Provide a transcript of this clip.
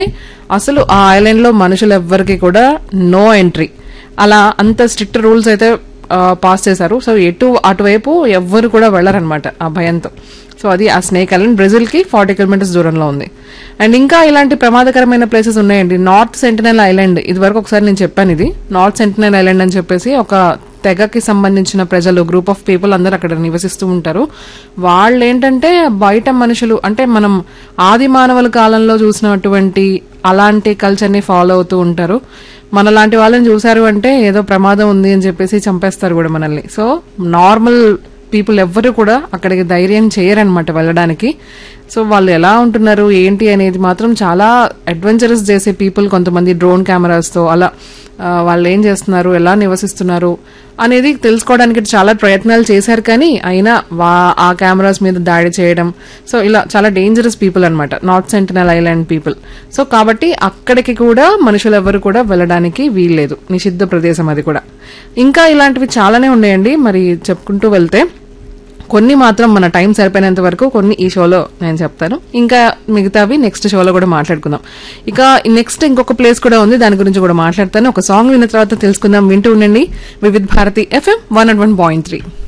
అసలు ఆ ఐలాండ్ లో మనుషులు ఎవ్వరికి కూడా నో ఎంట్రీ అలా అంత స్ట్రిక్ట్ రూల్స్ అయితే పాస్ చేశారు సో ఎటు అటువైపు ఎవ్వరు కూడా వెళ్ళరనమాట ఆ భయంతో సో అది ఆ స్నేక్ ఐలాండ్ బ్రెజిల్ కి ఫార్టీ కిలోమీటర్స్ దూరంలో ఉంది అండ్ ఇంకా ఇలాంటి ప్రమాదకరమైన ప్లేసెస్ ఉన్నాయండి నార్త్ సెంటినల్ ఐలాండ్ ఇది వరకు ఒకసారి నేను చెప్పాను ఇది నార్త్ సెంటినల్ ఐలాండ్ అని చెప్పేసి ఒక తెగకి సంబంధించిన ప్రజలు గ్రూప్ ఆఫ్ పీపుల్ అందరూ అక్కడ నివసిస్తూ ఉంటారు వాళ్ళు ఏంటంటే బయట మనుషులు అంటే మనం ఆది మానవుల కాలంలో చూసినటువంటి అలాంటి కల్చర్ ని ఫాలో అవుతూ ఉంటారు మనలాంటి వాళ్ళని చూసారు అంటే ఏదో ప్రమాదం ఉంది అని చెప్పేసి చంపేస్తారు కూడా మనల్ని సో నార్మల్ పీపుల్ ఎవ్వరు కూడా అక్కడికి ధైర్యం చేయరనమాట వెళ్ళడానికి సో వాళ్ళు ఎలా ఉంటున్నారు ఏంటి అనేది మాత్రం చాలా అడ్వెంచరస్ చేసే పీపుల్ కొంతమంది డ్రోన్ కెమెరాస్తో అలా ఆ, వాళ్ళు ఏం చేస్తున్నారు ఎలా నివసిస్తున్నారు అనేది తెలుసుకోవడానికి చాలా ప్రయత్నాలు చేశారు కానీ అయినా వా ఆ కెమెరాస్ మీద దాడి చేయడం సో ఇలా చాలా డేంజరస్ పీపుల్ అన్నమాట North Sentinel island people so కాబట్టి అక్కడికి కూడా మనుషులు ఎవరు కూడా వెళ్ళడానికి వీల్లేదు నిషిద్ధ ప్రదేశం అది కూడా ఇంకా ఇలాంటివి చాలానే ఉన్నాయండి మరి చెప్పుకుంటూ వెళ్తే కొన్ని మాత్రం మన టైం సరిపోయినంత వరకు కొన్ని ఈ షోలో నేను చెప్తాను ఇంకా మిగతావి నెక్స్ట్ షోలో కూడా మాట్లాడుకుందాం ఇక నెక్స్ట్ ఇంకొక ప్లేస్ కూడా ఉంది దాని గురించి కూడా మాట్లాడతాను ఒక సాంగ్ విన్న తర్వాత తెలుసుకుందాం వింటూ ఉండండి Vividh Bharati FM one and one point three